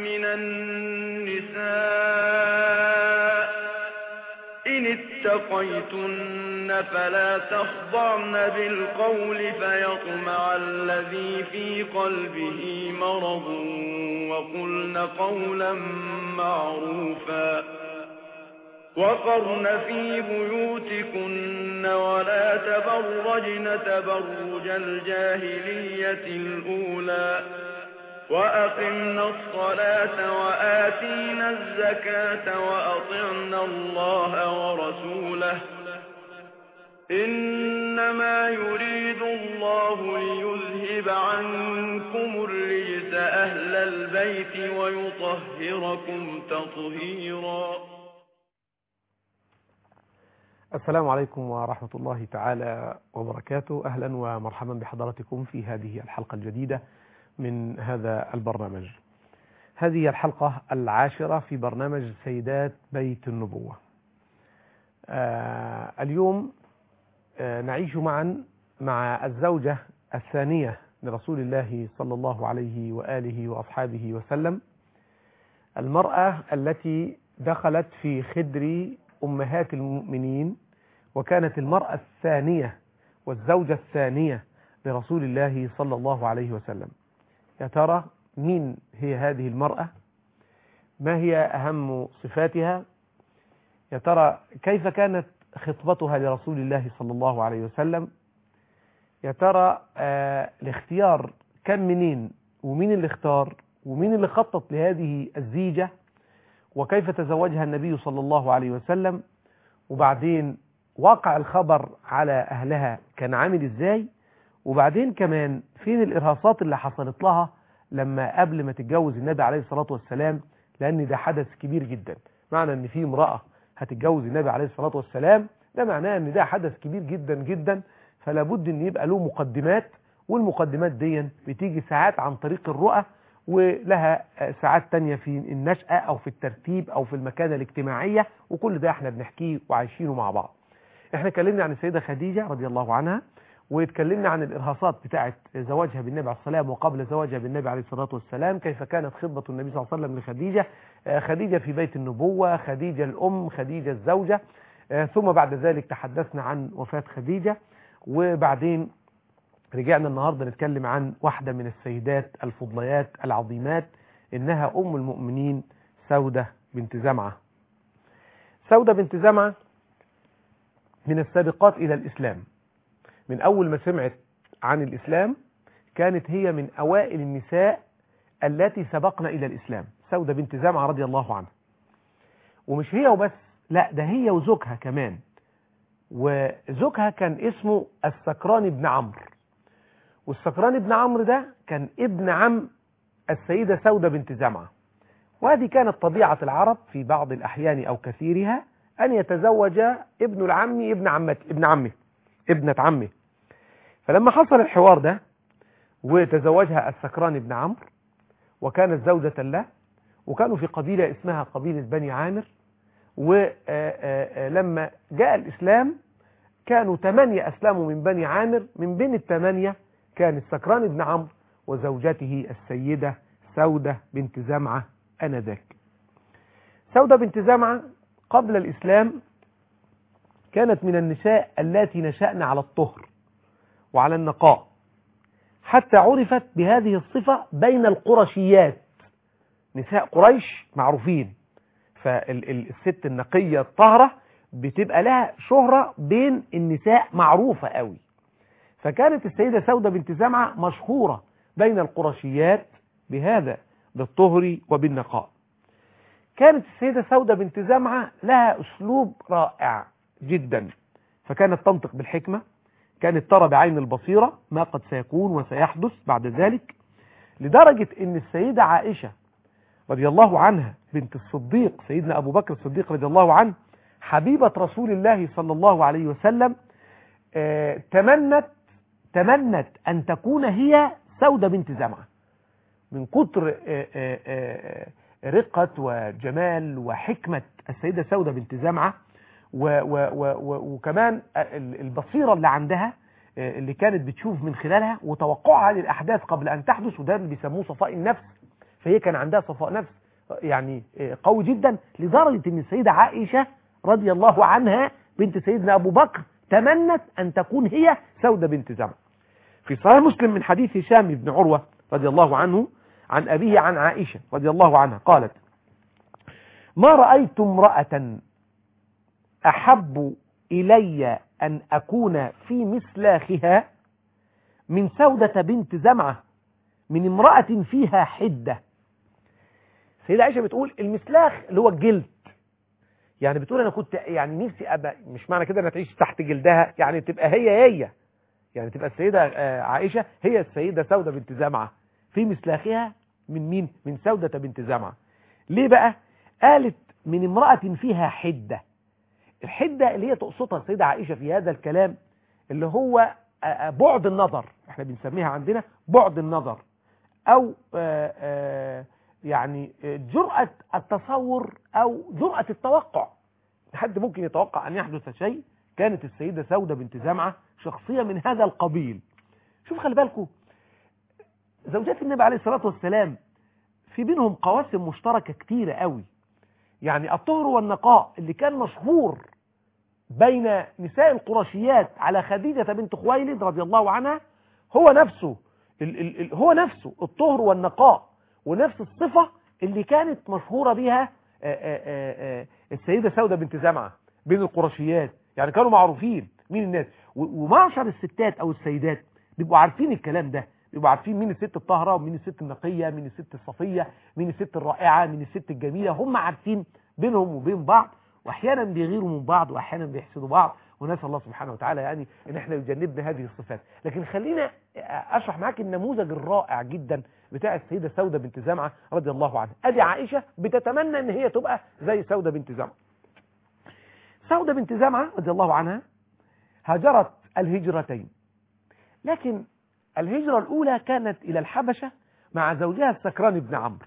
من النساء إن اتقيتن فلا تخضعن بالقول فيطمع الذي في قلبه مرض وقلن قولا معروفا وقرن في بيوتكن ولا تبرجن تبرج الجاهلية الأولى وأقمنا الصلاة وآتينا الزكاة وأطعنا الله ورسوله إنما يريد الله ليذهب عنكم الرجس أهل البيت ويطهركم تطهيرا السلام عليكم ورحمة الله تعالى وبركاته أهلا ومرحبا بحضراتكم في هذه الحلقة الجديدة من هذا البرنامج هذه الحلقة العاشرة في برنامج سيدات بيت النبوة آه اليوم آه نعيش معا مع الزوجة الثانية لرسول الله صلى الله عليه وآله وأصحابه وسلم المرأة التي دخلت في خدر أمهات المؤمنين وكانت المرأة الثانية والزوجة الثانية لرسول الله صلى الله عليه وسلم يا ترى مين هي هذه المرأة ما هي أهم صفاتها يا ترى كيف كانت خطبتها لرسول الله صلى الله عليه وسلم يا ترى آه الاختيار كان منين ومين اللي اختار ومين اللي خطط لهذه الزيجة وكيف تزوجها النبي صلى الله عليه وسلم وبعدين واقع الخبر على أهلها كان عامل ازاي وبعدين كمان فين الإرهاصات اللي حصلت لها لما قبل ما تتجوز النبي عليه الصلاة والسلام لأن ده حدث كبير جدا معنى أن في امرأة هتتجوز النبي عليه الصلاة والسلام ده معناه أن ده حدث كبير جدا جدا فلا بد أن يبقى له مقدمات والمقدمات دي بتيجي ساعات عن طريق الرؤى ولها ساعات تانية في النشأة أو في الترتيب أو في المكانة الاجتماعية وكل ده احنا بنحكيه وعايشينه مع بعض احنا اتكلمنا عن السيدة خديجة رضي الله عنها واتكلمنا عن الإرهاصات بتاعة زواجها بالنبي عليه السلام وقبل زواجها بالنبي عليه الصلاة والسلام كيف كانت خطبة النبي صلى الله عليه وسلم لخديجة خديجة في بيت النبوة خديجة الأم خديجة الزوجة ثم بعد ذلك تحدثنا عن وفاة خديجة وبعدين رجعنا النهاردة نتكلم عن واحدة من السيدات الفضليات العظيمات إنها أم المؤمنين سودة بنت زمعة سودة بنت زمعة من السابقات إلى الإسلام من أول ما سمعت عن الإسلام كانت هي من أوائل النساء التي سبقنا إلى الإسلام سودة بنت زمعة رضي الله عنها ومش هي وبس لا ده هي وزوجها كمان وزوجها كان اسمه السكران بن عمرو والسكران بن عمرو ده كان ابن عم السيدة سودة بنت زمعة وهذه كانت طبيعة العرب في بعض الأحيان أو كثيرها أن يتزوج ابن العم ابن عمته ابن عمه ابنة عمه فلما حصل الحوار ده وتزوجها السكران بن عمرو وكانت زوجة له وكانوا في قبيلة اسمها قبيلة بني عامر ولما جاء الإسلام كانوا ثمانية أسلموا من بني عامر من بين الثمانية كان السكران بن عمرو وزوجته السيدة سودة بنت زمعة أنذاك سودة بنت زمعة قبل الإسلام كانت من النساء التي نشأن على الطهر وعلى النقاء حتى عرفت بهذه الصفة بين القرشيات نساء قريش معروفين فالست النقية الطهرة بتبقى لها شهرة بين النساء معروفة قوي فكانت السيدة سودة بنت زمعة مشهورة بين القرشيات بهذا بالطهر وبالنقاء كانت السيدة سودة بنت زمعة لها أسلوب رائع جدا فكانت تنطق بالحكمة كانت ترى بعين البصيرة ما قد سيكون وسيحدث بعد ذلك لدرجة ان السيدة عائشة رضي الله عنها بنت الصديق سيدنا أبو بكر الصديق رضي الله عنه حبيبة رسول الله صلى الله عليه وسلم آه تمنت تمنت أن تكون هي سودة بنت زمعة من كتر آه آه رقة وجمال وحكمة السيدة سودة بنت زمعة و و و وكمان البصيرة اللي عندها اللي كانت بتشوف من خلالها وتوقعها للأحداث قبل أن تحدث وده اللي بيسموه صفاء النفس فهي كان عندها صفاء نفس يعني قوي جدا لدرجة ان السيدة عائشة رضي الله عنها بنت سيدنا ابو بكر تمنت ان تكون هي سودة بنت زمع في صحيح مسلم من حديث هشام بن عروة رضي الله عنه عن أبيه عن عائشة رضي الله عنها قالت ما رأيت امرأة أحب إلي أن أكون في مسلاخها من سودة بنت زمعة من امرأة فيها حدة سيدة عائشة بتقول المسلاخ اللي هو الجلد يعني بتقول أنا كنت يعني نفسي أبقى مش معنى كده أنها تعيش تحت جلدها يعني تبقى هي هي يعني تبقى السيدة عائشة هي السيدة سودة بنت زمعة في مسلاخها من مين من سودة بنت زمعة ليه بقى قالت من امرأة فيها حدة الحدة اللي هي تقصدها السيدة عائشة في هذا الكلام اللي هو بعد النظر احنا بنسميها عندنا بعد النظر او آآ آآ يعني جرأة التصور او جرأة التوقع حد ممكن يتوقع ان يحدث شيء كانت السيدة سودة بنت زمعة شخصية من هذا القبيل شوف خلي بالكم زوجات النبي عليه الصلاة والسلام في بينهم قواسم مشتركة كتيرة قوي يعني الطهر والنقاء اللي كان مشهور بين نساء القرشيات على خديجة بنت خويلد رضي الله عنها هو نفسه ال ال ال هو نفسه الطهر والنقاء ونفس الصفة اللي كانت مشهورة بها السيدة سودة بنت زمعة بين القرشيات يعني كانوا معروفين مين الناس ومعشر الستات او السيدات بيبقوا عارفين الكلام ده بيبقوا عارفين مين الست الطاهرة ومين الست النقية مين الست الصفية مين الست الرائعة مين الست الجميلة هم عارفين بينهم وبين بعض واحيانا بيغيروا من بعض واحيانا بيحسدوا بعض ونسال الله سبحانه وتعالى يعني ان احنا يجنبنا هذه الصفات لكن خلينا اشرح معاك النموذج الرائع جدا بتاع السيده سوده بنت زمعه رضي الله عنها ادي عائشه بتتمنى ان هي تبقى زي سوده بنت زمعه سوده بنت زمعه رضي الله عنها هاجرت الهجرتين لكن الهجره الاولى كانت الى الحبشه مع زوجها السكران بن عمرو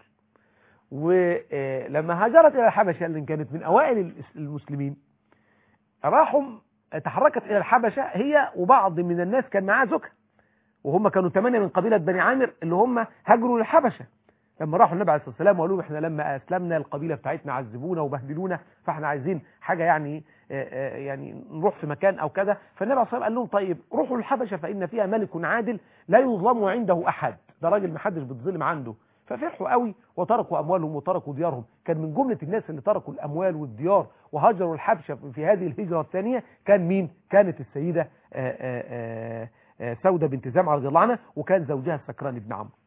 ولما هاجرت إلى الحبشة اللي كانت من أوائل المسلمين راحوا تحركت إلى الحبشة هي وبعض من الناس كان معاها زوجها وهم كانوا ثمانية من قبيلة بني عامر اللي هم هاجروا للحبشة لما راحوا النبي عليه الصلاة والسلام وقالوا احنا لما أسلمنا القبيلة بتاعتنا عذبونا وبهدلونا فاحنا عايزين حاجة يعني يعني نروح في مكان أو كذا فالنبي عليه الصلاة والسلام قال لهم طيب روحوا للحبشة فإن فيها ملك عادل لا يظلم عنده أحد ده راجل ما حدش بتظلم عنده ففرحوا قوي وتركوا أموالهم وتركوا ديارهم كان من جملة الناس اللي تركوا الأموال والديار وهاجروا الحبشة في هذه الهجرة الثانية كان مين كانت السيدة آآ آآ سودة بنت زمعة رضي الله عنها وكان زوجها السكران بن عمرو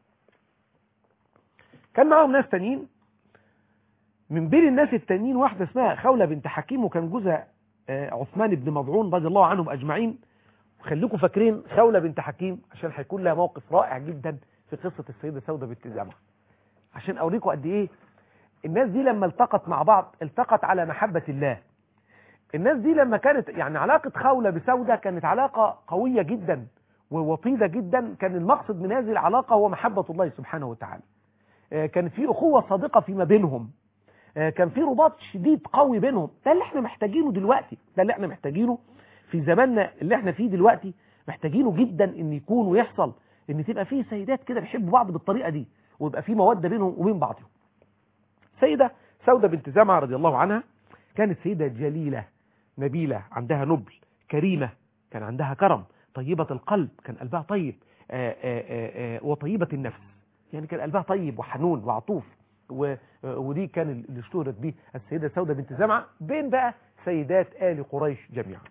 كان معاهم ناس تانيين من بين الناس التانيين واحدة اسمها خولة بنت حكيم وكان جوزها عثمان بن مضعون رضي الله عنهم أجمعين خليكم فاكرين خولة بنت حكيم عشان هيكون لها موقف رائع جدا في قصة السيدة سودة بنت زمعة عشان اوريكم قد ايه الناس دي لما التقت مع بعض التقت على محبة الله الناس دي لما كانت يعني علاقة خولة بسودة كانت علاقة قوية جدا ووطيدة جدا كان المقصد من هذه العلاقة هو محبة الله سبحانه وتعالى كان في أخوة صادقة فيما بينهم كان في رباط شديد قوي بينهم ده اللي احنا محتاجينه دلوقتي ده اللي احنا محتاجينه في زماننا اللي احنا فيه دلوقتي محتاجينه جدا ان يكون ويحصل ان تبقى فيه سيدات كده بيحبوا بعض بالطريقة دي ويبقى في مودة بينهم وبين بعضهم سيدة سودة بنت زمعة رضي الله عنها كانت سيدة جليلة نبيلة عندها نبل كريمة كان عندها كرم طيبة القلب كان قلبها طيب آآ آآ وطيبة النفس يعني كان قلبها طيب وحنون وعطوف ودي كان اللي اشتهرت به السيدة سودة بنت زمعة بين بقى سيدات آل قريش جميعا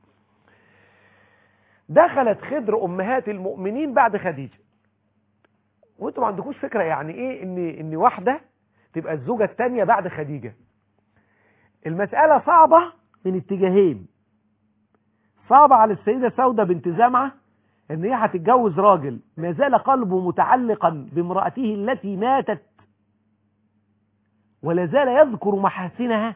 دخلت خدر أمهات المؤمنين بعد خديجة وانتوا ما عندكوش فكرة يعني ايه ان ان واحدة تبقى الزوجة الثانية بعد خديجة المسألة صعبة من اتجاهين صعبة على السيدة سودة بنت زمعة ان هي هتتجوز راجل ما زال قلبه متعلقا بامرأته التي ماتت ولا زال يذكر محاسنها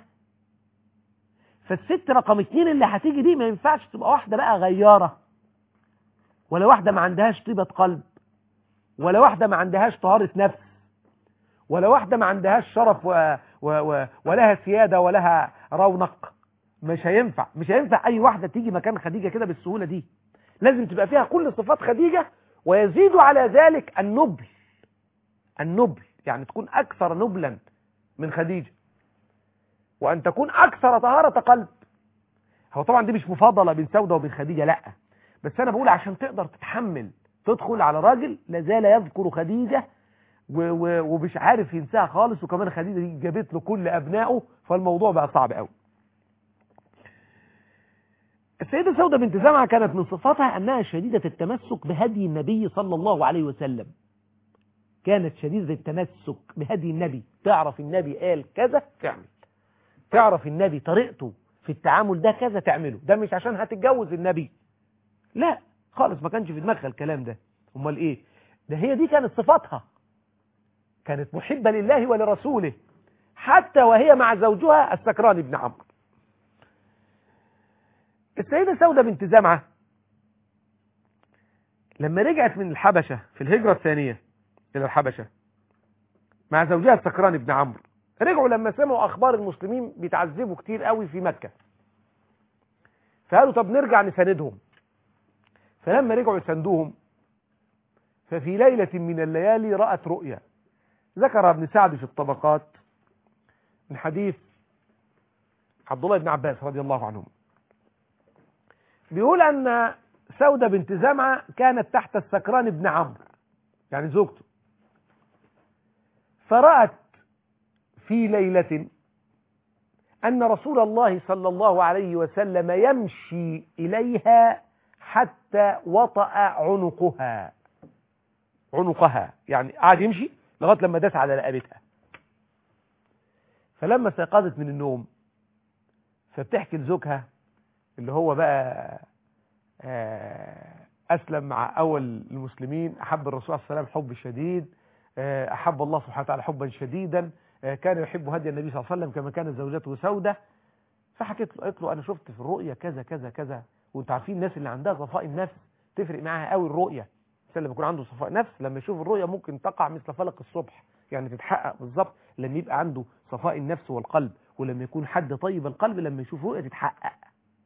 فالست رقم اتنين اللي هتيجي دي ما ينفعش تبقى واحدة بقى غيارة ولا واحدة ما عندهاش طيبة قلب ولا واحدة ما عندهاش طهارة نفس ولا واحدة ما عندهاش شرف و... و... و... ولها سيادة ولها رونق مش هينفع مش هينفع اي واحدة تيجي مكان خديجة كده بالسهولة دي لازم تبقى فيها كل صفات خديجة ويزيد على ذلك النبل النبل يعني تكون أكثر نبلا من خديجة وأن تكون أكثر طهارة قلب هو طبعا دي مش مفاضلة بين سودة وبين خديجة لا بس أنا بقول عشان تقدر تتحمل تدخل على راجل لازال يذكر خديجة و- و- ومش عارف ينساها خالص وكمان خديجة دي جابت له كل أبنائه فالموضوع بقى صعب قوي السيدة سودة بنت زمعة كانت من صفاتها أنها شديدة التمسك بهدي النبي صلى الله عليه وسلم كانت شديدة التمسك بهدي النبي تعرف النبي قال كذا تعمل تعرف النبي طريقته في التعامل ده كذا تعمله ده مش عشان هتتجوز النبي لا خالص ما كانش في دماغها الكلام ده امال ايه ده هي دي كانت صفاتها كانت محبة لله ولرسوله حتى وهي مع زوجها السكران بن عمرو السيدة سودة بنت زمعة لما رجعت من الحبشة في الهجرة الثانية إلى الحبشة مع زوجها السكران بن عمرو رجعوا لما سمعوا أخبار المسلمين بيتعذبوا كتير قوي في مكة فقالوا طب نرجع نساندهم فلما رجعوا يساندوهم ففي ليلة من الليالي رأت رؤيا ذكر ابن سعد في الطبقات من حديث عبد الله بن عباس رضي الله عنهم بيقول أن سودة بنت زمعة كانت تحت السكران بن عمرو يعني زوجته فرأت في ليلة أن رسول الله صلى الله عليه وسلم يمشي إليها حتى وطأ عنقها عنقها يعني قعد يمشي لغاية لما داس على رقبتها فلما استيقظت من النوم فبتحكي لزوجها اللي هو بقى آه، أسلم مع أول المسلمين أحب الرسول صلى الله عليه وسلم حب شديد آه، أحب الله سبحانه وتعالى حبا شديدا آه، كان يحب هدي النبي صلى الله عليه وسلم كما كانت زوجته سودة فحكيت له قالت له أنا شفت في الرؤية كذا كذا كذا وانت عارفين الناس اللي عندها صفاء النفس تفرق معاها قوي الرؤية الإنسان لما يكون عنده صفاء نفس لما يشوف الرؤية ممكن تقع مثل فلق الصبح يعني تتحقق بالظبط لما يبقى عنده صفاء النفس والقلب ولما يكون حد طيب القلب لما يشوف رؤية تتحقق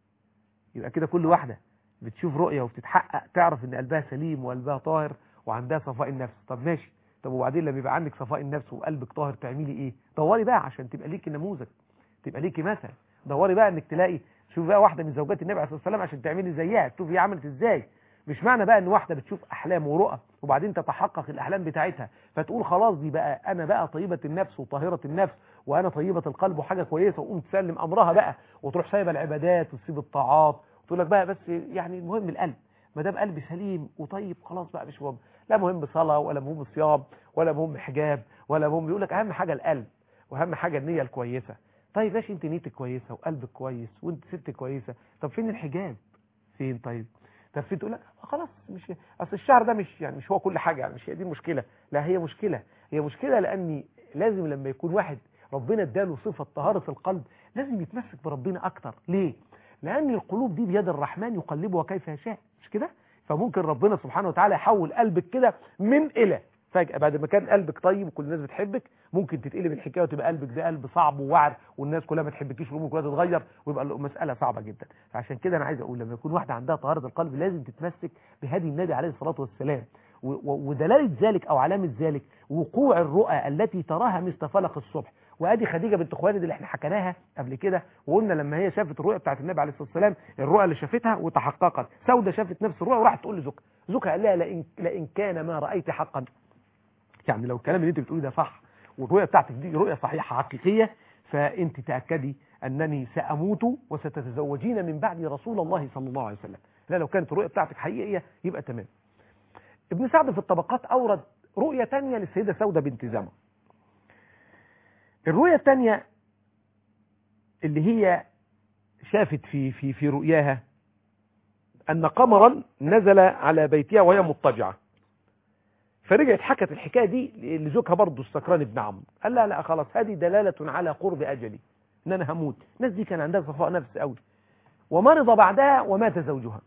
يبقى كده كل واحدة بتشوف رؤية وبتتحقق تعرف ان قلبها سليم وقلبها طاهر وعندها صفاء النفس طب ماشي طب وبعدين لما يبقى عندك صفاء النفس وقلبك طاهر تعملي ايه دوري بقى عشان تبقى ليكي نموذج تبقى ليكي مثل دوري بقى انك تلاقي شوفي بقى واحده من زوجات النبي عليه الصلاه والسلام عشان تعملي زيها تشوفي هي عملت ازاي مش معنى بقى ان واحده بتشوف احلام ورؤى وبعدين تتحقق الاحلام بتاعتها فتقول خلاص دي بقى انا بقى طيبه النفس وطاهره النفس وانا طيبه القلب وحاجه كويسه وقوم تسلم امرها بقى وتروح سايبه العبادات وتسيب الطاعات وتقول لك بقى بس يعني المهم القلب ما دام قلبي سليم وطيب خلاص بقى مش مهم لا مهم صلاه ولا مهم صيام ولا مهم حجاب ولا مهم يقول لك اهم حاجه القلب واهم حاجه النيه الكويسه طيب ماشي انت نيتك كويسه وقلبك كويس وانت ست كويسه طب فين الحجاب فين طيب طب فين تقول لك خلاص مش اصل الشعر ده مش يعني مش هو كل حاجه يعني مش هي دي المشكله لا هي مشكله هي مشكله لاني لازم لما يكون واحد ربنا اداله صفه طهاره القلب لازم يتمسك بربنا اكتر ليه لان القلوب دي بيد الرحمن يقلبها كيف يشاء مش كده فممكن ربنا سبحانه وتعالى يحول قلبك كده من الى فجأة بعد ما كان قلبك طيب وكل الناس بتحبك ممكن تتقلب الحكاية وتبقى قلبك ده قلب صعب ووعر والناس كلها ما تحبكيش والامور كلها تتغير ويبقى المسألة صعبة جدا فعشان كده انا عايز اقول لما يكون واحدة عندها طهارة القلب لازم تتمسك بهدي النبي عليه الصلاة والسلام و- و- ودلالة ذلك او علامة ذلك وقوع الرؤى التي تراها مثل فلق الصبح وادي خديجة بنت خوالد اللي احنا حكيناها قبل كده وقلنا لما هي شافت الرؤيا بتاعت النبي عليه الصلاة والسلام الرؤيا اللي شافتها وتحققت سودة شافت نفس الرؤيا وراحت تقول لزوجها زوجها قال لها لئن, لئن كان ما رأيت حقا يعني لو الكلام اللي انت بتقوليه ده صح والرؤية بتاعتك دي رؤية صحيحة حقيقية فانت تأكدي انني سأموت وستتزوجين من بعد رسول الله صلى الله عليه وسلم لا لو كانت الرؤية بتاعتك حقيقية يبقى تمام ابن سعد في الطبقات اورد رؤية تانية للسيدة سودة بنت زمع الرؤية التانية اللي هي شافت في في في رؤياها ان قمرا نزل على بيتها وهي مضطجعه فرجعت حكت الحكايه دي لزوجها برضه السكران ابن عمرو قال لا لا خلاص هذه دلاله على قرب اجلي ان انا هموت الناس دي كان عندها صفاء نفس قوي ومرض بعدها ومات زوجها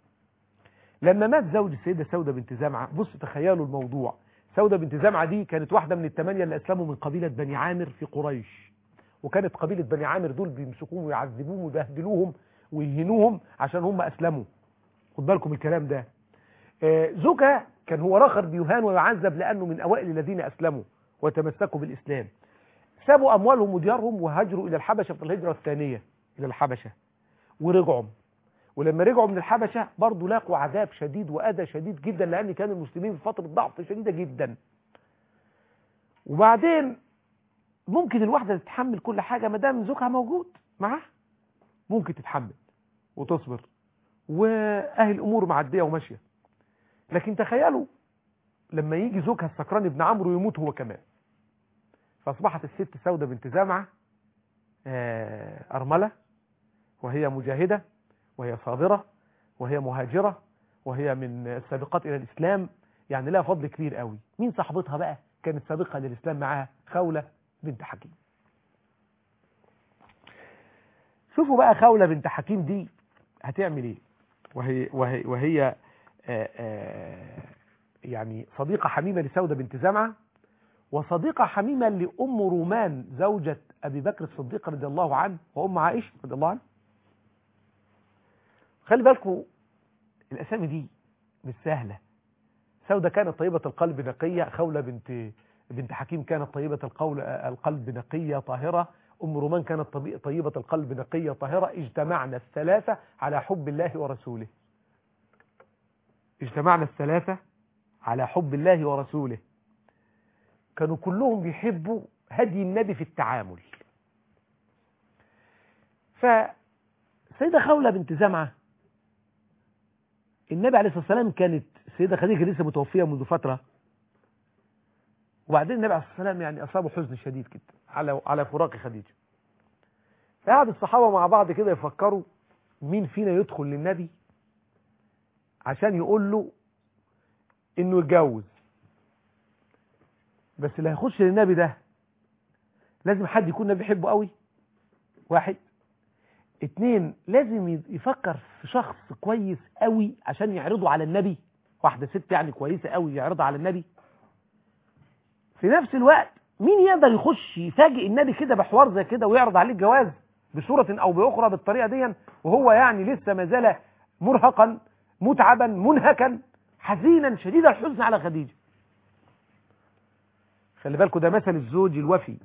لما مات زوج السيده سوده بنت زمعه بص تخيلوا الموضوع سوده بنت زمعه دي كانت واحده من الثمانيه اللي اسلموا من قبيله بني عامر في قريش وكانت قبيله بني عامر دول بيمسكوهم ويعذبوهم ويبهدلوهم ويهنوهم عشان هم اسلموا خد بالكم الكلام ده آه، زوجها كان هو راخر بيهان ويعذب لأنه من أوائل الذين أسلموا وتمسكوا بالإسلام سابوا أموالهم وديارهم وهاجروا إلى الحبشة في الهجرة الثانية إلى الحبشة ورجعوا ولما رجعوا من الحبشة برضو لاقوا عذاب شديد وأذى شديد جدا لأن كان المسلمين في فترة ضعف شديدة جدا وبعدين ممكن الواحدة تتحمل كل حاجة ما دام زوجها موجود معاها ممكن تتحمل وتصبر وأهل الأمور معدية وماشية لكن تخيلوا لما يجي زوجها السكران ابن عمرو ويموت هو كمان فأصبحت الست سودة بنت زامعة أرملة وهي مجاهدة وهي صابرة وهي مهاجرة وهي من السابقات إلى الإسلام يعني لها فضل كبير قوي مين صاحبتها بقى كانت سابقة للإسلام معاها خولة بنت حكيم شوفوا بقى خولة بنت حكيم دي هتعمل ايه وهي, وهي, وهي آآ آآ يعني صديقة حميمة لسودة بنت زمعة وصديقة حميمة لأم رومان زوجة أبي بكر الصديق رضي الله عنه وأم عائشة رضي الله عنه خلي بالكم الأسامي دي مش سهلة سودة كانت طيبة القلب نقية خولة بنت بنت حكيم كانت طيبة القول القلب نقية طاهرة أم رومان كانت طيبة القلب نقية طاهرة اجتمعنا الثلاثة على حب الله ورسوله اجتمعنا الثلاثة على حب الله ورسوله كانوا كلهم بيحبوا هدي النبي في التعامل فسيدة خولة بنت زمعة النبي عليه الصلاة والسلام كانت السيدة خديجة لسه متوفية منذ فترة وبعدين النبي عليه الصلاة والسلام يعني أصابه حزن شديد جدا على على فراق خديجة فقعد الصحابة مع بعض كده يفكروا مين فينا يدخل للنبي عشان يقول له انه يتجوز بس اللي هيخش للنبي ده لازم حد يكون النبي بيحبه قوي واحد اتنين لازم يفكر في شخص كويس قوي عشان يعرضه على النبي واحدة ست يعني كويسة قوي يعرضها على النبي في نفس الوقت مين يقدر يخش يفاجئ النبي كده بحوار زي كده ويعرض عليه الجواز بصورة او باخرى بالطريقة دي وهو يعني لسه ما زال مرهقا متعبا منهكا حزينا شديد الحزن على خديجة خلي بالكم ده مثل الزوج الوفي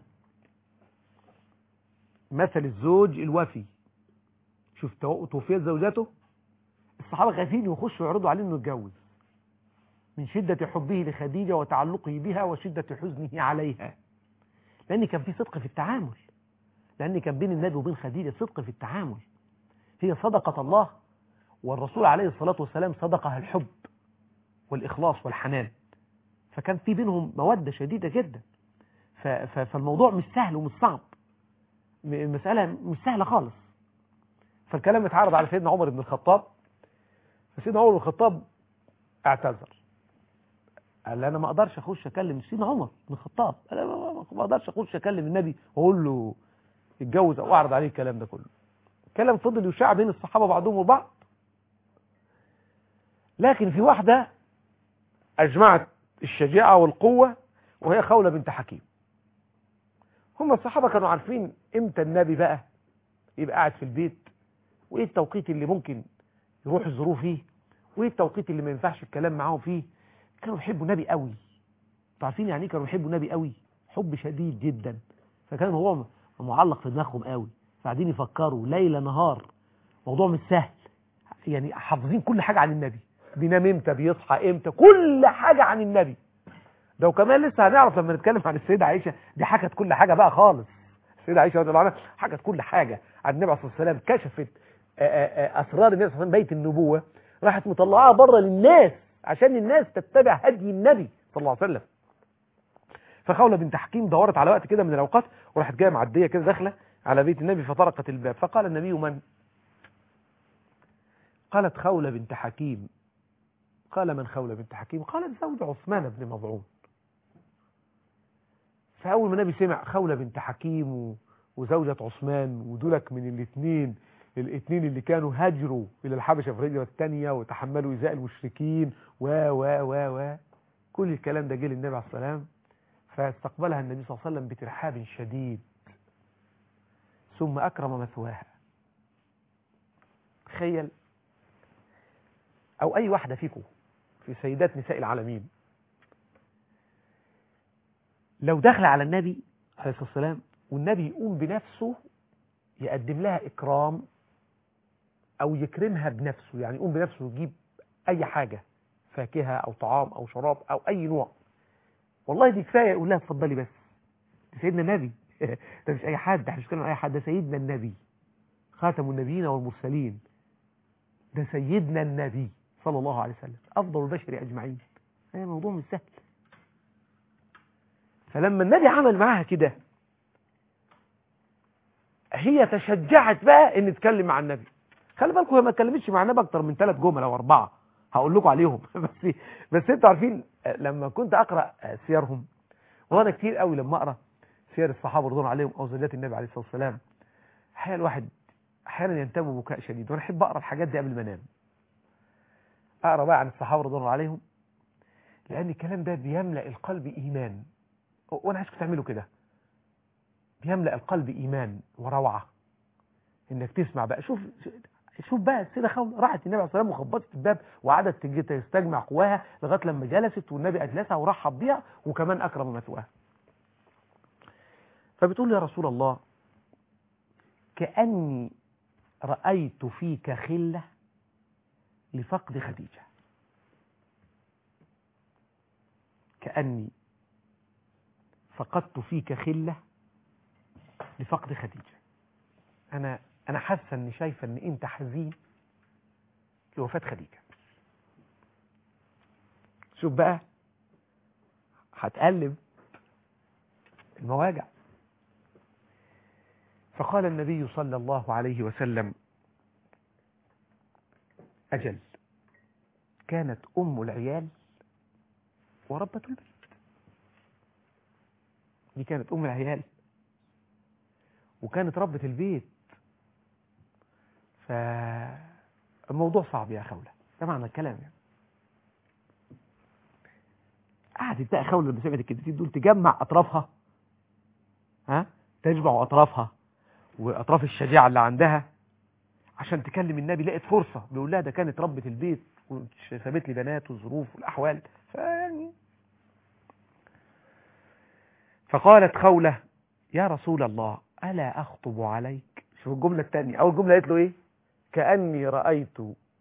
مثل الزوج الوفي شوف توفيت زوجته الصحابة خايفين يخشوا يعرضوا عليه انه يتجوز من شدة حبه لخديجة وتعلقه بها وشدة حزنه عليها لأن كان في صدق في التعامل لأن كان بين النبي وبين خديجة صدق في التعامل هي صدقة الله والرسول عليه الصلاة والسلام صدقها الحب والإخلاص والحنان فكان في بينهم مودة شديدة جدا فالموضوع مش سهل ومش صعب المسألة مش سهلة خالص فالكلام اتعرض على سيدنا عمر بن الخطاب فسيدنا عمر بن الخطاب اعتذر قال انا ما اقدرش اخش اكلم سيدنا عمر بن الخطاب انا ما اقدرش اخش اكلم النبي واقول له اتجوز او اعرض عليه الكلام ده كله الكلام فضل يشاع بين الصحابه بعضهم وبعض لكن في واحده اجمعت الشجاعه والقوه وهي خوله بنت حكيم هم الصحابه كانوا عارفين امتى النبي بقى يبقى قاعد في البيت وايه التوقيت اللي ممكن يروح الظروف فيه وايه التوقيت اللي ما ينفعش الكلام معاهم فيه كانوا بيحبوا النبي قوي عارفين يعني ايه كانوا بيحبوا النبي قوي حب شديد جدا فكان هو معلق في دماغهم قوي فقاعدين يفكروا ليل نهار موضوع مش سهل يعني حافظين كل حاجه عن النبي بينام امتى بيصحى امتى كل حاجه عن النبي ده وكمان لسه هنعرف لما نتكلم عن السيده عائشه دي حكت كل حاجه بقى خالص السيده عائشه رضي الله عنها حكت كل حاجه عن النبي عليه الصلاه والسلام كشفت اسرار النبي صلى الله عليه وسلم بيت النبوه راحت مطلعاها بره للناس عشان الناس تتبع هدي النبي صلى الله عليه وسلم فخولة بنت حكيم دورت على وقت كده من الأوقات وراحت جاية معدية كده داخلة على بيت النبي فطرقت الباب فقال النبي من قالت خولة بنت حكيم قال من خولة بنت حكيم قالت زوج عثمان بن مضعون فأول ما النبي سمع خولة بنت حكيم وزوجة عثمان ودولك من الاثنين الاثنين اللي كانوا هاجروا الى الحبشه في الهجره الثانيه وتحملوا ايذاء المشركين و و و و كل الكلام ده جه للنبي عليه الصلاه والسلام فاستقبلها النبي صلى الله عليه وسلم بترحاب شديد ثم اكرم مثواها تخيل او اي واحده فيكم في سيدات نساء العالمين لو دخل على النبي عليه الصلاة والسلام والنبي يقوم بنفسه يقدم لها إكرام أو يكرمها بنفسه يعني يقوم بنفسه يجيب أي حاجة فاكهة أو طعام أو شراب أو أي نوع والله دي كفاية يقول لها اتفضلي بس ده سيدنا النبي ده مش أي حد احنا مش بنتكلم عن أي حد ده سيدنا النبي خاتم النبيين والمرسلين ده سيدنا النبي صلى الله عليه وسلم أفضل البشر أجمعين هذا موضوع مش سهل فلما النبي عمل معاها كده هي تشجعت بقى ان تتكلم مع النبي خلي بالكم هي ما اتكلمتش مع النبي اكتر من ثلاث جمل او اربعه هقول لكم عليهم بس بس انتوا عارفين لما كنت اقرا سيرهم وانا كتير قوي لما اقرا سير الصحابه رضوان عليهم او زوجات النبي عليه الصلاه والسلام احيانا الواحد احيانا ينتابه بكاء شديد وانا احب اقرا الحاجات دي قبل ما انام اقرا بقى عن الصحابه رضوان عليهم لان الكلام ده بيملا القلب ايمان وانا عايزكم تعملوا كده بيملا القلب ايمان وروعه انك تسمع بقى شوف شوف بقى السيده خولة راحت النبي عليه الصلاه والسلام وخبطت الباب وقعدت تستجمع قواها لغايه لما جلست والنبي اجلسها ورحب بيها وكمان اكرم مثواها فبتقول يا رسول الله كاني رايت فيك خله لفقد خديجه كاني فقدت فيك خله لفقد خديجه انا انا حاسه اني شايفه ان انت حزين لوفاه خديجه شوف بقى هتقلب المواجع فقال النبي صلى الله عليه وسلم اجل كانت ام العيال وربة البيت دي كانت ام العيال وكانت ربة البيت فالموضوع صعب يا خولة ده معنى الكلام يعني قعدت بقى خولة لما سمعت الكلمتين دول تجمع أطرافها ها تجمع أطرافها وأطراف الشجاعة اللي عندها عشان تكلم النبي لقت فرصة بيقول لها ده كانت ربة البيت وسابت لي بنات والظروف والأحوال فيعني فقالت خولة يا رسول الله ألا أخطب عليك شوف الجملة الثانية أول جملة قالت له إيه كأني رأيت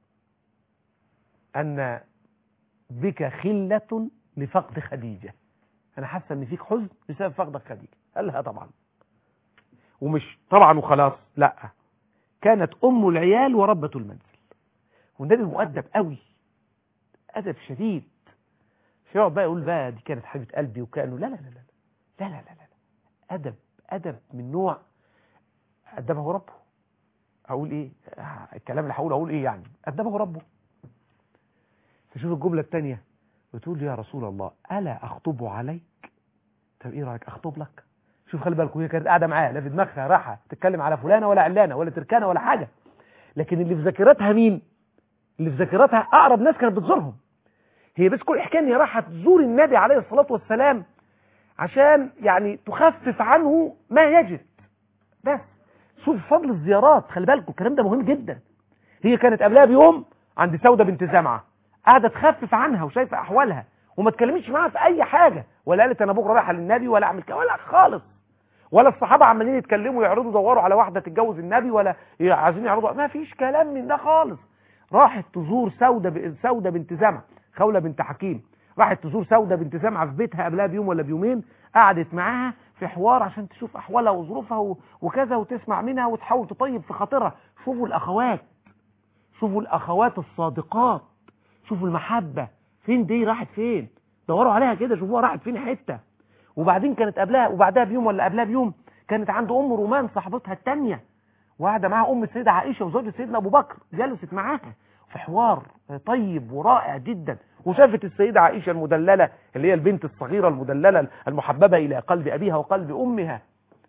أن بك خلة لفقد خديجة أنا حاسة أن فيك حزن بسبب فقدك خديجة قال لها طبعا ومش طبعا وخلاص لا كانت أم العيال وربة المنزل والنبي مؤدب قوي أدب شديد مش يقعد بقى يقول بقى دي كانت حبيبة قلبي وكأنه لا لا لا لا لا لا لا, لا. أدب أدب من نوع أدبه ربه هقول إيه الكلام اللي هقوله هقول إيه يعني أدبه ربه تشوف الجملة الثانية بتقول لي يا رسول الله ألا أخطب عليك طب إيه رأيك أخطب لك شوف خلي بالكم هي كانت قاعدة معاه لا في دماغها راحة تتكلم على فلانة ولا علانة ولا تركانة ولا حاجة لكن اللي في ذاكرتها مين اللي في ذاكرتها أقرب ناس كانت بتزورهم هي بس كل حكاية إن هي راحة تزور النبي عليه الصلاة والسلام عشان يعني تخفف عنه ما يجد بس شوف فضل الزيارات خلي بالكم الكلام ده مهم جدا هي كانت قبلها بيوم عند سودة بنت زمعة قاعدة تخفف عنها وشايفة أحوالها وما تكلمتش معاها في أي حاجة ولا قالت أنا بكرة رايحة للنبي ولا أعمل كده ولا خالص ولا الصحابة عمالين يتكلموا يعرضوا يدوروا على واحدة تتجوز النبي ولا عايزين يعرضوا ما فيش كلام من ده خالص راحت تزور سودة ب... سودة بنت زمعة خولة بنت حكيم راحت تزور سودة بنت زمعة في بيتها قبلها بيوم ولا بيومين قعدت معاها في حوار عشان تشوف أحوالها وظروفها و... وكذا وتسمع منها وتحاول تطيب في خاطرها شوفوا الأخوات شوفوا الأخوات الصادقات شوفوا المحبة فين دي راحت فين دوروا عليها كده شوفوها راحت فين حتة وبعدين كانت قبلها وبعدها بيوم ولا قبلها بيوم كانت عند أم رومان صاحبتها التانية وقاعدة معاها أم السيدة عائشة وزوجة سيدنا أبو بكر جلست معاها في حوار طيب ورائع جدا وشافت السيدة عائشة المدللة اللي هي البنت الصغيرة المدللة المحببة إلى قلب أبيها وقلب أمها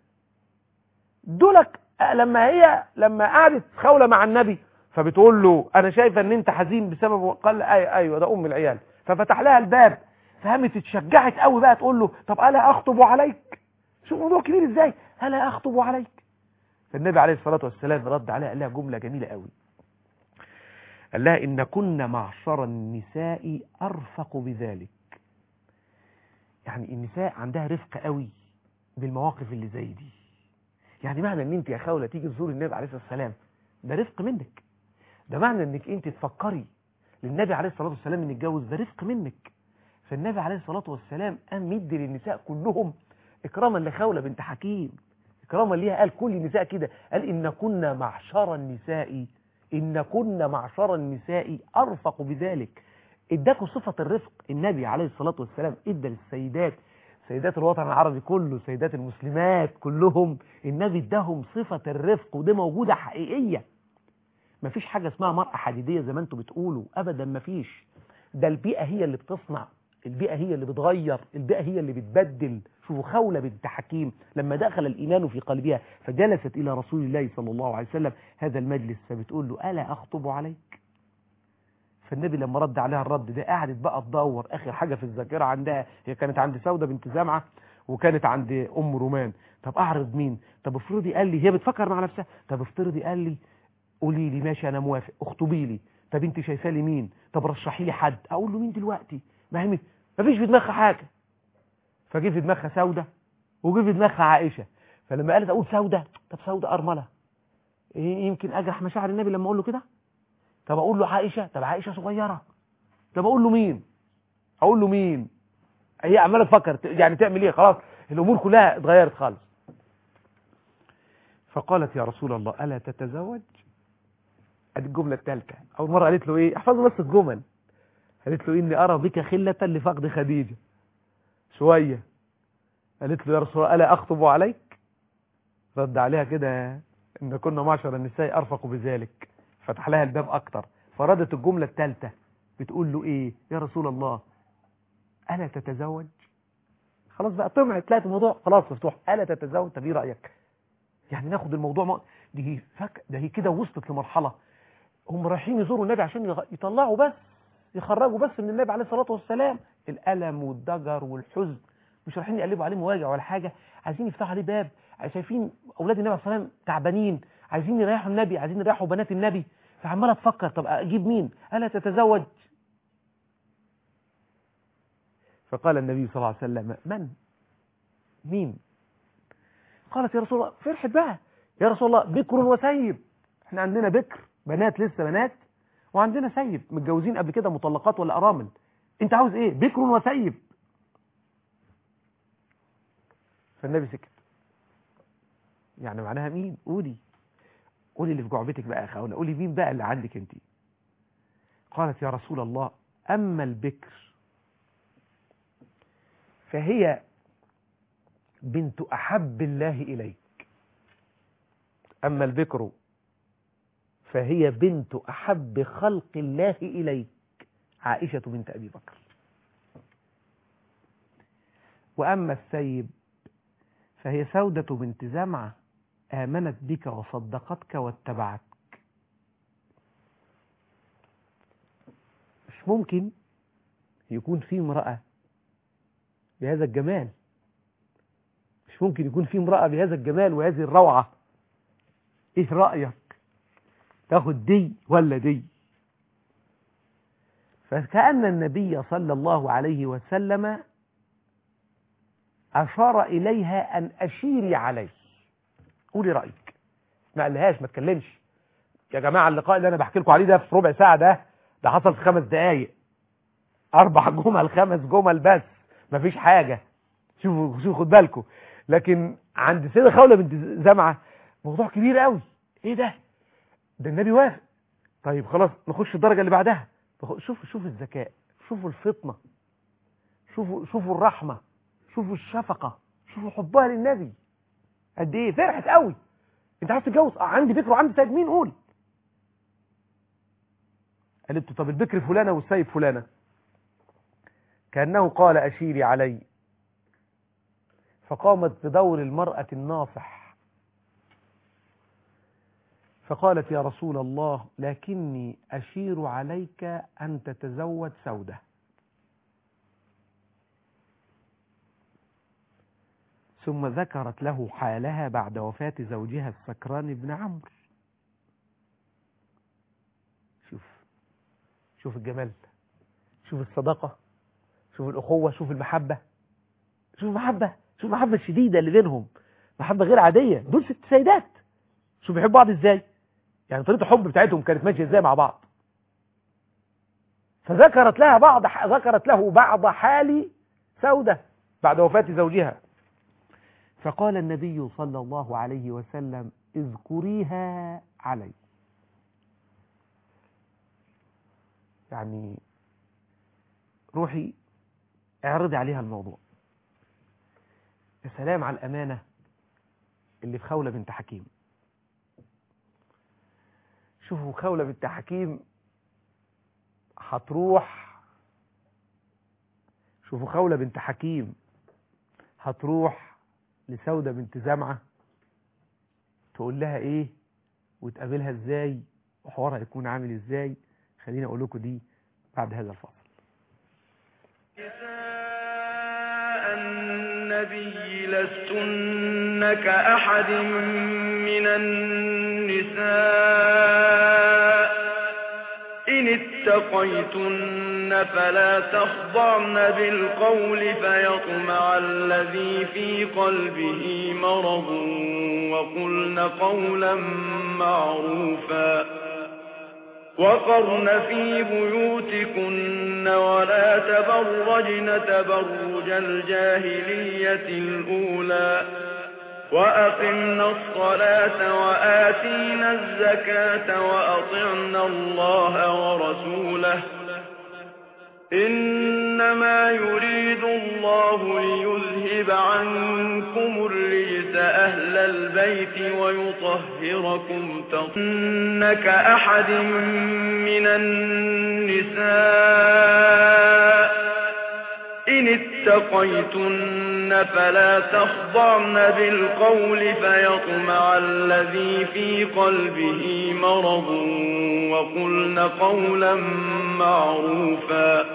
دولك لما هي لما قعدت خولة مع النبي فبتقول له أنا شايفة أن أنت حزين بسبب قال أي أيوة ده أم العيال ففتح لها الباب فهمت اتشجعت قوي بقى تقول له طب ألا أخطب عليك شوف موضوع كبير إزاي ألا أخطب عليك فالنبي عليه الصلاة والسلام رد عليها قال لها جملة جميلة قوي قال لها إن كنا معشر النساء أرفق بذلك يعني النساء عندها رفق قوي بالمواقف اللي زي دي يعني معنى ان انت يا خولة تيجي تزور النبي عليه الصلاة والسلام ده رفق منك ده معنى انك انت تفكري للنبي عليه الصلاة والسلام ان يتجوز ده رفق منك فالنبي عليه الصلاة والسلام قام مدي للنساء كلهم اكراما لخولة بنت حكيم اكراما ليها قال كل النساء كده قال ان كنا معشر النساء ان كنا معشر النساء ارفق بذلك اداكوا صفة الرفق النبي عليه الصلاة والسلام ادى للسيدات سيدات الوطن العربي كله سيدات المسلمات كلهم النبي اداهم صفة الرفق ودي موجودة حقيقية مفيش حاجة اسمها مرأة حديدية زي ما انتم بتقولوا ابدا مفيش ده البيئة هي اللي بتصنع البيئة هي اللي بتغير البيئة هي اللي بتبدل شوفوا خولة بنت حكيم لما دخل الإيمان في قلبها فجلست إلى رسول الله صلى الله عليه وسلم هذا المجلس فبتقول له ألا أخطب عليك فالنبي لما رد عليها الرد ده قعدت بقى تدور آخر حاجة في الذاكرة عندها هي كانت عند سودة بنت زمعة وكانت عند أم رومان طب أعرض مين طب افرضي قال لي هي بتفكر مع نفسها طب افترضي قال لي قولي لي ماشي أنا موافق اخطبي لي طب انت شايفاه لي مين طب رشحي لي حد اقول له مين دلوقتي ما هي مفيش في دماغها حاجه فجه في دماغها سودة وجه في دماغها عائشة فلما قالت اقول سودة طب سودة ارملة إيه يمكن اجرح مشاعر النبي لما اقول له كده طب اقول له عائشة طب عائشة صغيرة طب اقول له مين اقول له مين هي عماله تفكر يعني تعمل ايه خلاص الامور كلها اتغيرت خالص فقالت يا رسول الله الا تتزوج ادي الجمله الثالثه اول مره قالت له ايه احفظوا بس الجمل قالت له اني ارى بك خله لفقد خديجه شويه قالت له يا رسول الله الا اخطب عليك رد عليها كده ان كنا معشر النساء ارفق بذلك فتح لها الباب اكتر فردت الجمله الثالثه بتقول له ايه يا رسول الله الا تتزوج خلاص بقى طمعت تلاقي الموضوع خلاص مفتوح الا تتزوج طب ايه رايك يعني ناخد الموضوع م... دي فك ده هي كده وصلت لمرحله هم رايحين يزوروا النبي عشان يغ... يطلعوا بس يخرجوا بس من النبي عليه الصلاه والسلام الالم والضجر والحزن مش رايحين يقلبوا عليه مواجع ولا حاجه عايزين يفتحوا عليه باب شايفين اولاد النبي عليه الصلاه والسلام تعبانين عايزين يريحوا النبي عايزين يريحوا بنات النبي فعماله تفكر طب اجيب مين الا تتزوج فقال النبي صلى الله عليه وسلم من مين قالت يا رسول الله فرحت بقى يا رسول الله بكر وسيب احنا عندنا بكر بنات لسه بنات وعندنا سيب متجوزين قبل كده مطلقات ولا ارامل انت عاوز ايه بكر وسيب فالنبي سكت يعني معناها مين قولي قولي اللي في جعبتك بقى يا اخوانا قولي مين بقى اللي عندك انت قالت يا رسول الله اما البكر فهي بنت احب الله اليك اما البكر فهي بنت احب خلق الله اليك عائشه بنت ابي بكر واما السيب فهي سودة بنت زمعة آمنت بك وصدقتك واتبعتك مش ممكن يكون في امرأة بهذا الجمال مش ممكن يكون في امرأة بهذا الجمال وهذه الروعة ايه رأيك تاخد دي ولا دي فكأن النبي صلى الله عليه وسلم أشار إليها أن أشيري عليه قولي رأيك ما قالهاش ما تكلمش يا جماعة اللقاء اللي أنا بحكي لكم عليه ده في ربع ساعة ده ده حصل في خمس دقايق أربع جمل خمس جمل بس مفيش حاجة شوفوا شوفوا خد بالكم لكن عند سيدة خولة بنت زمعة موضوع كبير قوي ايه ده ده النبي وافق طيب خلاص نخش الدرجة اللي بعدها شوفوا شوفوا الذكاء شوفوا الفطنة شوفوا شوفوا الرحمة شوفوا الشفقة شوفوا حبها للنبي قد ايه فرحت قوي انت عايز تتجوز اه عندي بكر وعندي سيد مين قول قالت له طب البكر فلانة والسيد فلانة كأنه قال أشيري علي فقامت بدور المرأة الناصح فقالت يا رسول الله لكني أشير عليك أن تتزوج سودة ثم ذكرت له حالها بعد وفاة زوجها السكران بن عمرو شوف شوف الجمال شوف الصداقة شوف الأخوة شوف المحبة شوف محبة شوف المحبة الشديدة اللي بينهم محبة غير عادية دول ست سيدات شوف بيحبوا بعض ازاي يعني طريقة الحب بتاعتهم كانت ماشية ازاي مع بعض فذكرت لها بعض ذكرت له بعض حال سودة بعد وفاة زوجها فقال النبي صلى الله عليه وسلم اذكريها علي يعني روحي اعرضي عليها الموضوع يا سلام على الأمانة اللي في خولة بنت حكيم شوفوا خولة بنت حكيم هتروح شوفوا خولة بنت حكيم هتروح لسودة بنت زمعة تقول لها ايه وتقابلها ازاي وحوارها يكون عامل ازاي خليني اقول لكم دي بعد هذا الفصل نساء النبي لستن كأحد من النساء إن اتقيتن فلا تخضعن بالقول فيطمع الذي في قلبه مرض وقلن قولا معروفا وقرن في بيوتكن ولا تبرجن تبرج الجاهلية الأولى وأقمنا الصلاة وآتينا الزكاة وأطعنا الله ورسوله إنما يريد الله ليذهب عنكم الرجس أهل البيت ويطهركم تطنك أحد من النساء إن اتقيتن فلا تخضعن بالقول فيطمع الذي في قلبه مرض وقلن قولا معروفا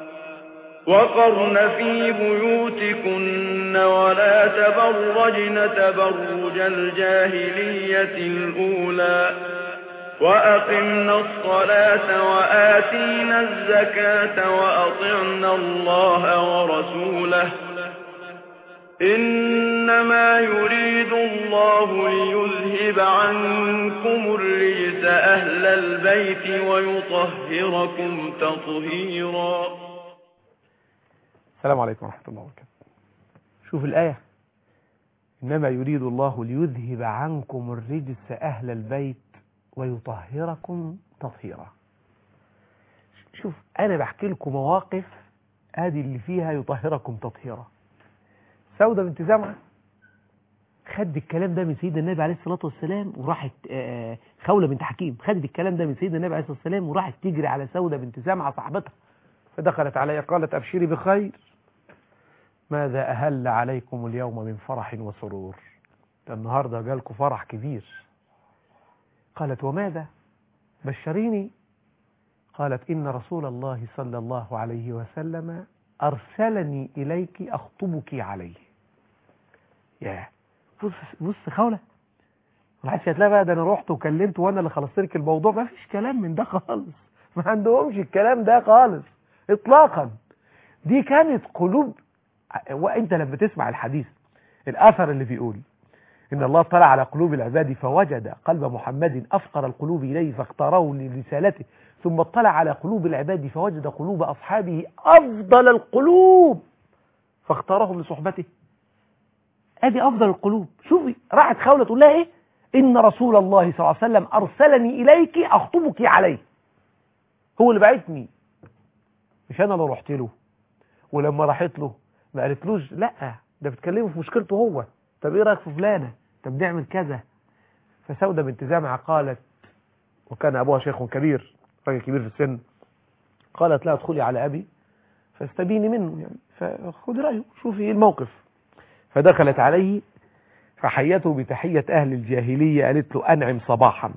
وقرن في بيوتكن ولا تبرجن تبرج الجاهلية الأولى وأقمنا الصلاة وآتينا الزكاة وأطعنا الله ورسوله إنما يريد الله ليذهب عنكم الرجس أهل البيت ويطهركم تطهيرا السلام عليكم ورحمة الله وبركاته شوف الآية إنما يريد الله ليذهب عنكم الرجس أهل البيت ويطهركم تطهيرا شوف أنا بحكي لكم مواقف هذه اللي فيها يطهركم تطهيرا سودة بنت زمعة خد الكلام ده من سيدنا النبي عليه الصلاة والسلام وراحت خولة بنت حكيم خدت الكلام ده من سيدنا النبي عليه الصلاة والسلام وراحت تجري على سودة بنت زمعة صاحبتها فدخلت عليها قالت أبشري بخير ماذا أهل عليكم اليوم من فرح وسرور النهاردة جالكم فرح كبير قالت وماذا بشريني قالت إن رسول الله صلى الله عليه وسلم أرسلني إليك أخطبك عليه يا بص بص خولة راحت هتلاقي بقى ده انا رحت وكلمت وانا اللي خلصت لك الموضوع ما فيش كلام من ده خالص ما عندهمش الكلام ده خالص اطلاقا دي كانت قلوب وانت لما تسمع الحديث الاثر اللي بيقول ان الله اطلع على قلوب العباد فوجد قلب محمد افقر القلوب اليه فاختاره لرسالته ثم اطلع على قلوب العباد فوجد قلوب اصحابه افضل القلوب فاختارهم لصحبته ادي افضل القلوب شوفي راحت خولة تقول لها ايه ان رسول الله صلى الله عليه وسلم ارسلني اليك اخطبك عليه هو اللي بعتني مش انا اللي رحت له ولما راحت له ما قالتلوش لا ده بتكلمه في مشكلته هو طب ايه رايك في فلانه طب نعمل كذا فسودة بنت زامعة قالت وكان ابوها شيخ كبير راجل كبير في السن قالت لا ادخلي على ابي فاستبيني منه يعني فخذي رايه شوفي ايه الموقف فدخلت عليه فحيته بتحية أهل الجاهلية قالت له أنعم صباحا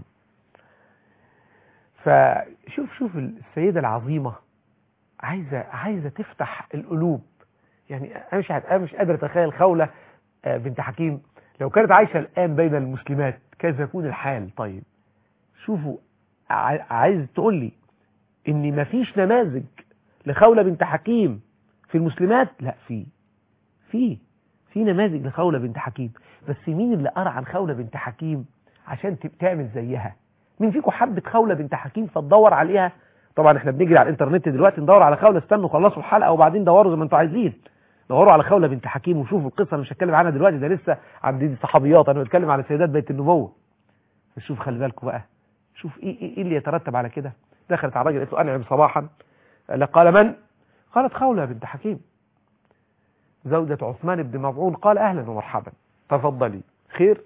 فشوف شوف السيدة العظيمة عايزة عايزة تفتح القلوب يعني أنا مش أنا مش قادر أتخيل خولة بنت حكيم لو كانت عايشة الآن بين المسلمات كيف يكون الحال طيب شوفوا عايز تقول لي إن مفيش نماذج لخولة بنت حكيم في المسلمات لا في في في نماذج لخولة بنت حكيم بس مين اللي قرأ عن خولة بنت حكيم عشان تب- تعمل زيها مين فيكم حبت خولة بنت حكيم فتدور عليها طبعا احنا بنجري على الانترنت دلوقتي ندور على خولة استنوا خلصوا الحلقة وبعدين دوروا زي ما انتوا عايزين دوروا على خولة بنت حكيم وشوفوا القصة انا مش هتكلم عنها دلوقتي ده لسه عند دي صحابيات انا بتكلم على سيدات بيت النبوة شوف خلي بالكم بقى شوف ايه, ايه, إيه اللي يترتب على كده دخلت على الراجل قالت له انعم صباحا قال من قالت خولة بنت حكيم زوجة عثمان بن مظعون قال أهلا ومرحبا تفضلي خير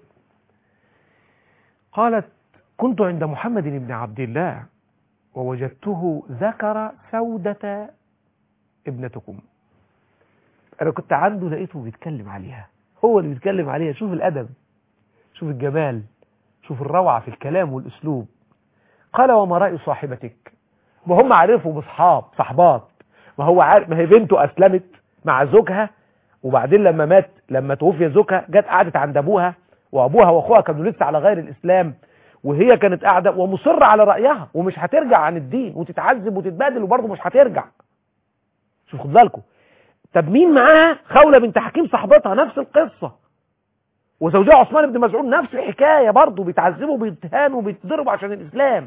قالت كنت عند محمد بن عبد الله ووجدته ذكر سودة ابنتكم أنا كنت عنده لقيته بيتكلم عليها هو اللي بيتكلم عليها شوف الأدب شوف الجمال شوف الروعة في الكلام والأسلوب قال وما رأي صاحبتك ما هم عرفوا بصحاب صحبات ما هو عارف ما هي بنته أسلمت مع زوجها وبعدين لما مات لما توفي زوجها جت قعدت عند ابوها وابوها واخوها كانوا لسه على غير الاسلام وهي كانت قاعده ومصره على رايها ومش هترجع عن الدين وتتعذب وتتبادل وبرضه مش هترجع شوف خد بالكم طب مين معاها خوله بنت حكيم صاحبتها نفس القصه وزوجها عثمان بن مسعود نفس الحكايه برضه بيتعذبوا وبيتهانوا وبيتضربوا عشان الاسلام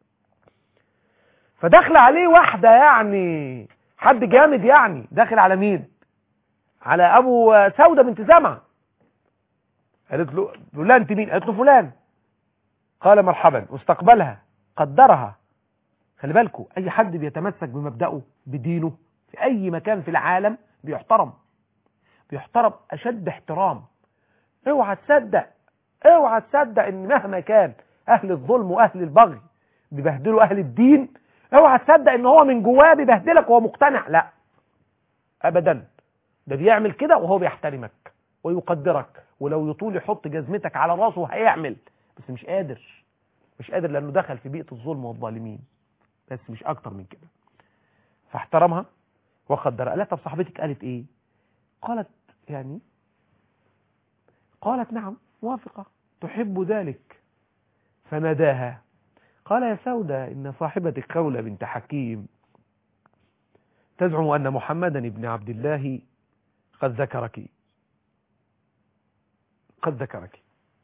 فداخله عليه واحده يعني حد جامد يعني داخل على مين على ابو سودة بنت زمعة قالت له بيقول لها انت مين قالت له فلان قال مرحبا واستقبلها قدرها خلي بالكم اي حد بيتمسك بمبدأه بدينه في اي مكان في العالم بيحترم بيحترم اشد احترام اوعى تصدق اوعى تصدق ان مهما كان اهل الظلم واهل البغي بيبهدلوا اهل الدين اوعى تصدق ان هو من جواه بيبهدلك وهو مقتنع لا ابدا ده بيعمل كده وهو بيحترمك ويقدرك ولو يطول يحط جزمتك على راسه هيعمل بس مش قادر مش قادر لانه دخل في بيئة الظلم والظالمين بس مش اكتر من كده فاحترمها وقدرها قالت طب صاحبتك قالت ايه قالت يعني قالت نعم موافقة تحب ذلك فناداها قال يا سودة إن صاحبتك خولة بنت حكيم تزعم أن محمدا بن عبد الله قد ذكرك قد ذكرك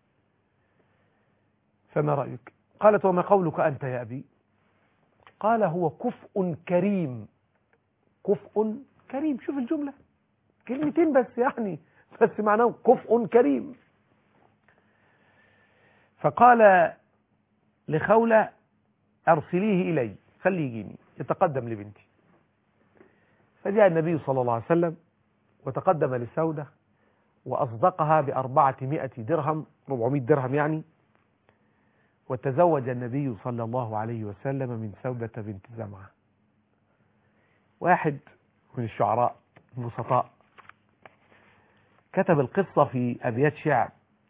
فما رأيك قالت وما قولك أنت يا أبي قال هو كفء كريم كفء كريم شوف الجملة كلمتين بس يعني بس معناه كفء كريم فقال لخولة أرسليه إلي خليه يجيني يتقدم لبنتي فجاء النبي صلى الله عليه وسلم وتقدم لسودة وأصدقها بأربعة درهم 400 درهم يعني وتزوج النبي صلى الله عليه وسلم من سودة بنت زمعة واحد من الشعراء البسطاء كتب القصة في أبيات شعر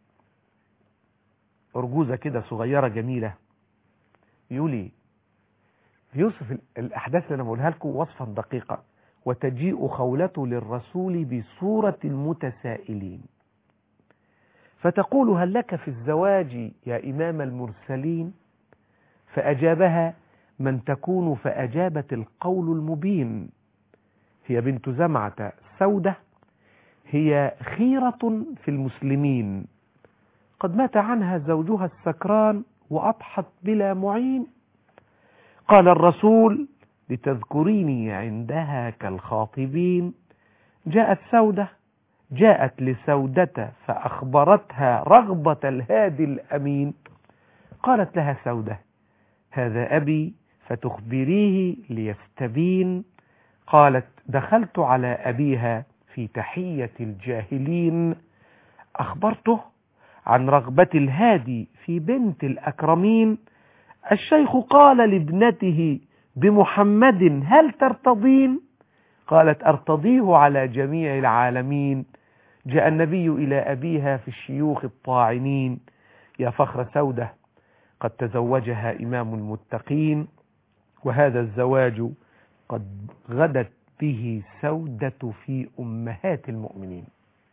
أرجوزة كده صغيرة جميلة يقول يوصف الأحداث اللي أنا بقولها لكم وصفا دقيقا وتجيء خولته للرسول بصورة المتسائلين فتقول هل لك في الزواج يا إمام المرسلين فأجابها من تكون فأجابت القول المبين هي بنت زمعة سودة هي خيرة في المسلمين قد مات عنها زوجها السكران وأضحت بلا معين قال الرسول لتذكريني عندها كالخاطبين جاءت سودة جاءت لسودة فأخبرتها رغبة الهادي الأمين قالت لها سودة هذا أبي فتخبريه ليستبين قالت دخلت على أبيها في تحية الجاهلين أخبرته عن رغبة الهادي في بنت الأكرمين الشيخ قال لابنته بمحمد هل ترتضين قالت أرتضيه على جميع العالمين جاء النبي إلى أبيها في الشيوخ الطاعنين يا فخر سودة قد تزوجها إمام المتقين وهذا الزواج قد غدت به سودة في أمهات المؤمنين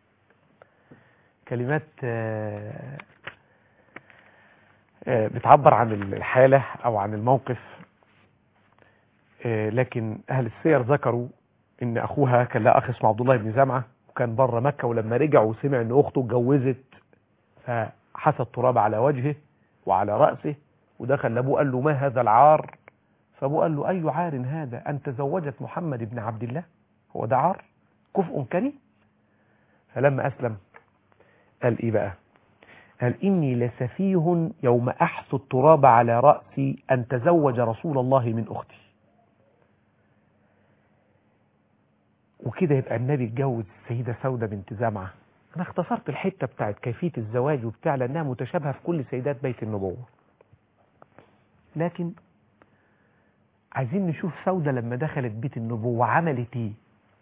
كلمات بتعبر عن الحالة أو عن الموقف لكن أهل السير ذكروا إن أخوها كان لا أخ اسمه عبد الله بن زمعة وكان بره مكة ولما رجع وسمع ان اخته اتجوزت فحسى التراب على وجهه وعلى رأسه ودخل لابوه قال له ما هذا العار فابوه قال له اي عار هذا ان تزوجت محمد بن عبد الله هو ده عار كفء كريم فلما اسلم قال ايه بقى قال اني لسفيه يوم احث التراب على رأسي ان تزوج رسول الله من اختي وكده يبقى النبي اتجوز السيدة سودة بنت زمعة انا اختصرت الحتة بتاعت كيفية الزواج وبتاع لانها متشابهة في كل سيدات بيت النبوة لكن عايزين نشوف سودة لما دخلت بيت النبوة عملت ايه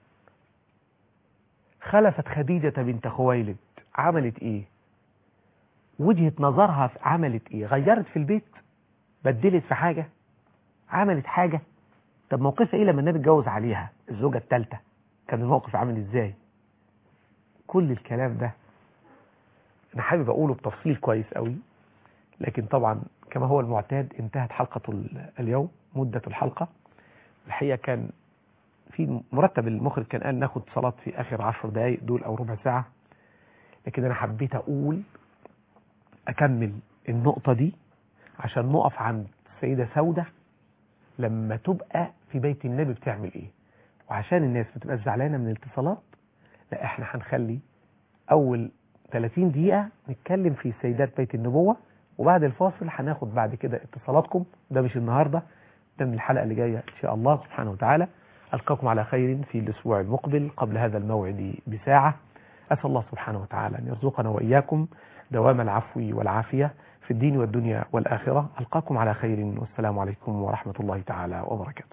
خلفت خديجة بنت خويلد عملت ايه وجهة نظرها في عملت ايه غيرت في البيت بدلت في حاجة عملت حاجة طب موقفها ايه لما النبي اتجوز عليها الزوجة الثالثة كان الموقف عامل ازاي كل الكلام ده انا حابب اقوله بتفصيل كويس قوي لكن طبعا كما هو المعتاد انتهت حلقة اليوم مدة الحلقة الحقيقة كان في مرتب المخرج كان قال ناخد صلاة في آخر عشر دقايق دول أو ربع ساعة لكن أنا حبيت أقول أكمل النقطة دي عشان نقف عند السيدة سودة لما تبقى في بيت النبي بتعمل إيه وعشان الناس ما تبقاش زعلانة من الاتصالات لا احنا هنخلي أول 30 دقيقة نتكلم في سيدات بيت النبوة وبعد الفاصل هناخد بعد كده اتصالاتكم ده مش النهاردة ده من الحلقة اللي جاية إن شاء الله سبحانه وتعالى ألقاكم على خير في الأسبوع المقبل قبل هذا الموعد بساعة أسأل الله سبحانه وتعالى أن يرزقنا وإياكم دوام العفو والعافية في الدين والدنيا والآخرة ألقاكم على خير والسلام عليكم ورحمة الله تعالى وبركاته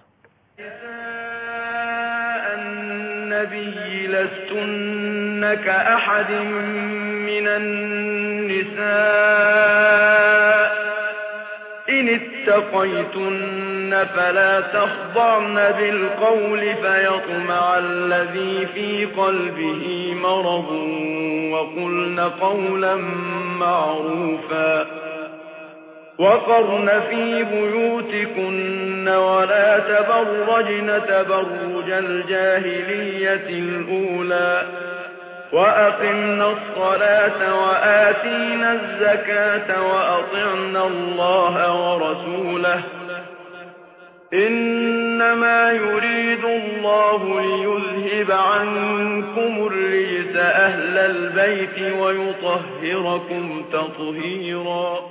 نساء النبي لستن كأحد من النساء إن اتقيتن فلا تخضعن بالقول فيطمع الذي في قلبه مرض وقلن قولا معروفا وقرن في بيوتكن ولا تبرجن تبرج الجاهلية الأولى وأقمنا الصلاة وآتينا الزكاة وأطعنا الله ورسوله إنما يريد الله ليذهب عنكم الرجس أهل البيت ويطهركم تطهيرا